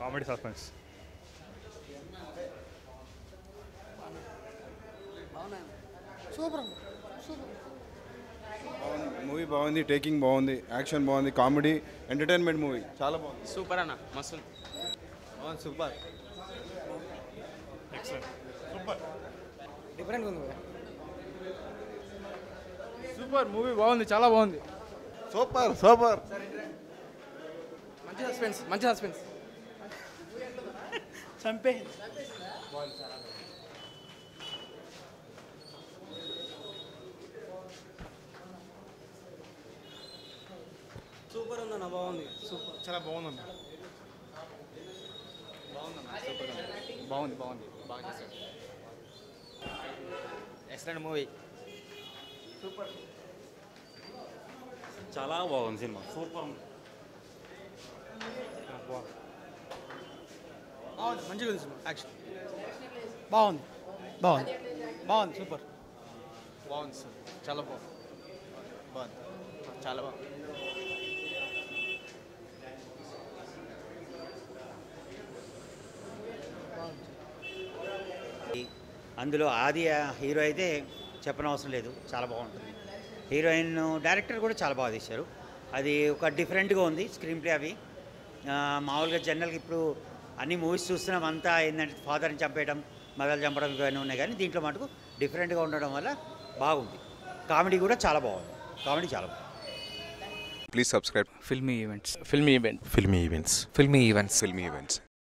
Comedy suspense super super movie బాగుంది taking బాగుంది action బాగుంది కామెడీ ఎంటర్టైన్మెంట్ మూవీ చాలా బాగుంది సూపర్ అన్న మస్తు బాగుంది సూపర్ డిఫరెంట్ ఉంది సూపర్ మూవీ బాగుంది చాలా బాగుంది సూపర్ సూపర్ మంచి సస్పెన్స్ మంచి సస్పెన్స్ చంపే సూపర్ ఉందన్న బాగుంది సూపర్ చాలా బాగుంది బాగుంది బాగుంది బాగా చేశారు ఎక్సలెంట్ మూవీ చాలా బాగుంది సినిమా సూపర్ ఉంది బాగుంది మంచిగా ఉంది సినిమా యాక్షన్ బాగుంది బాగుంది బాగుంది సూపర్ బాగుంది సార్ చాలా బాగుంది బాగుంది చాలా బాగుంది అందులో ఆది హీరో అయితే చెప్పనవసరం లేదు చాలా బాగుంటుంది హీరోయిన్ డైరెక్టర్ కూడా చాలా బాగా తీశారు అది ఒక డిఫరెంట్గా ఉంది స్క్రీన్ ప్లే అవి ఆ, మామూలుగా జనరల్గా ఇప్పుడు అన్ని మూవీస్ చూస్తున్నాం అంతా ఏంటంటే ఫాదర్ని చంపేయడం మదలు చంపడం ఇవన్నీ ఉన్నాయి కానీ దీంట్లో మటుకు డిఫరెంట్గా ఉండడం వల్ల బాగుంది కామెడీ కూడా చాలా బాగుంది కామెడీ చాలా బాగుంది Please subscribe Filmy Events Filmy Event Filmy Events. Filmy Events Filmy Events.